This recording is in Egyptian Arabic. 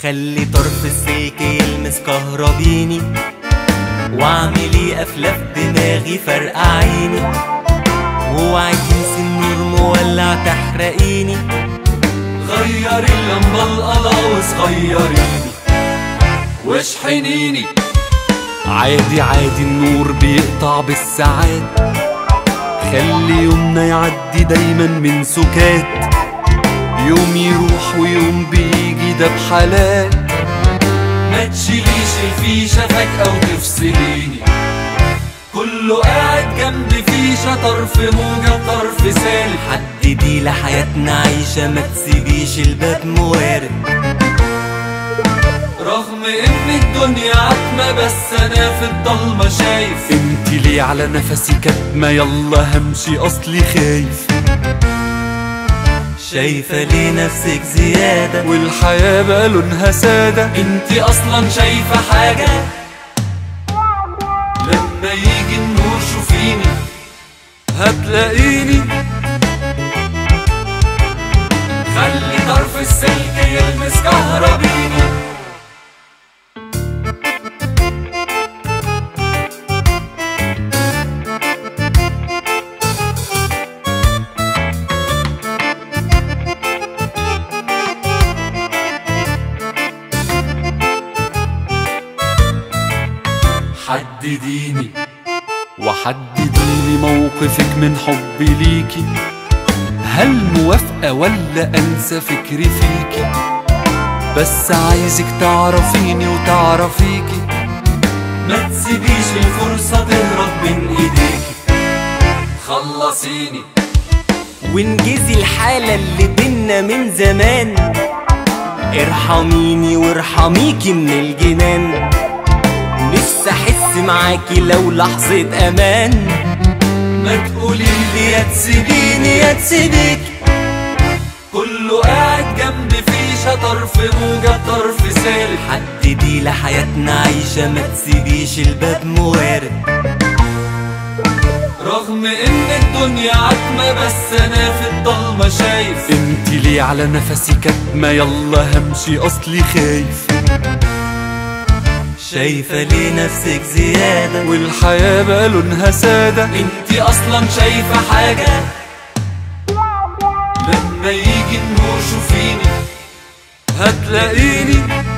خلي طرف السلك يلمس كهربيني واعملي قفلة في دماغي فرقعيني واوعي تنسي النور مولع تحرقيني غيري اللمبة القلاوص غيريني واشحنيني عادي عادي النور بيقطع بالساعات خلي يومنا يعدي دايما من سكات يوم يروح ويوم بيجي ده بحالات ما تشيليش الفيشة فجأة وتفصليني كله قاعد جنب فيشة طرف موجة طرف سالب حددي لحياتنا عيشة ما تسيبيش الباب موارد رغم ان الدنيا عتمة بس انا في الضلمة شايف انت ليه على نفسي كاتمة يلا همشي اصلي خايف شايفة ليه نفسك زيادة والحياة بقى لونها سادة انت اصلا شايفة حاجة لما يجي النور شوفيني هتلاقيني خلي طرف السلك يلمس كهربيني حدديني وحدديلي موقفك من حبي ليكي هل موافقة ولا أنسى فكري فيكي بس عايزك تعرفيني وتعرفيكي ما تسيبيش الفرصة تهرب من ايديكي خلصيني وانجزي الحالة اللي بينا من زمان ارحميني وارحميكي من الجنان نفسي احس معاكي لو لحظة امان ما تقولي لي يا تسيبيني يا تسيبك كله قاعد جنب فيشة طرف موجة طرف سالب حددي لحياتنا عيشة ما تسيبيش الباب موارد رغم ان الدنيا عتمة بس انا في الضلمة شايف انت ليه على نفسي كاتمة يلا همشي اصلي خايف شايفة ليه نفسك زيادة والحياة بقى لونها سادة انت اصلا شايفة حاجة لما يجي النور شوفيني هتلاقيني